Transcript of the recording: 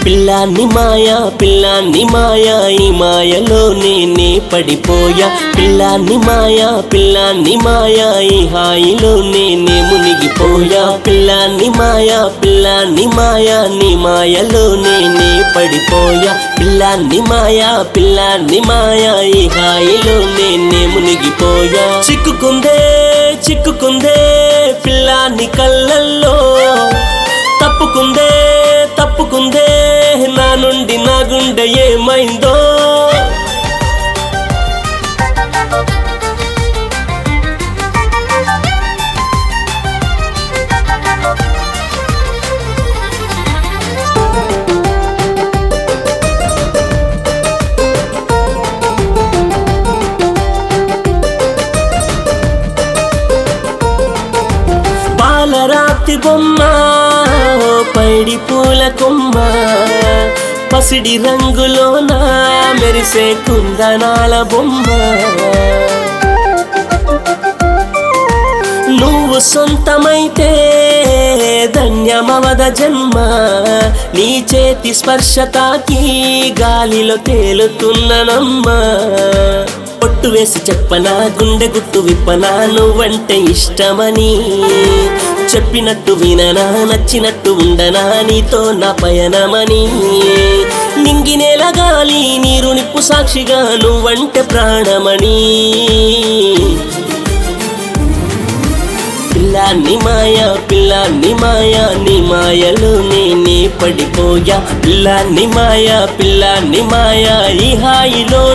పిల్లాన్ని మాయా పిల్లాన్ని మాయా ఈ మాయలో నేనే పడిపోయా పిల్లాన్ని మాయా పిల్లాన్ని మాయా ఈ హాయిలో నేనే మునిగిపోయా పిల్లాన్ని మాయా పిల్లాన్ని మాయా నీ మాయలో నేనే పడిపోయా పిల్లాన్ని మాయా పిల్లాన్ని మాయా ఈ హాయిలో నేనే మునిగిపోయా చిక్కుకుందే చిక్కుకుందే పిల్లాన్ని కళ్ళల్లో తప్పుకుందే తప్పుకుందే నా నుండి నా గుండె ఏమైందో పాలరాతి బొమ్మ పైడి పూల కొమ్మ పసిడి రంగులోన మెరిసే కుందనాల బొమ్మ నువ్వు సొంతమైతే ధన్యమవద జన్మ నీ చేతి స్పర్శ తాకి గాలిలో తేలుతున్ననమ్మా పొట్టు వేసి చెప్పనా గుండె గుట్టు విప్పనా నువ్వంటే ఇష్టమని చెప్పినట్టు విననా నచ్చినట్టు ఉండనా నీతో నా పయనమని నింగినేల గాలి నీరు నిప్పు సాక్షిగా నువ్వంటే ప్రాణమని పిల్లాన్ని మాయా పిల్లాన్ని మాయా నీ మాయలో నేనే పడిపోయా పిల్లాన్ని మాయా పిల్లాన్ని మాయా ఈ హాయిలో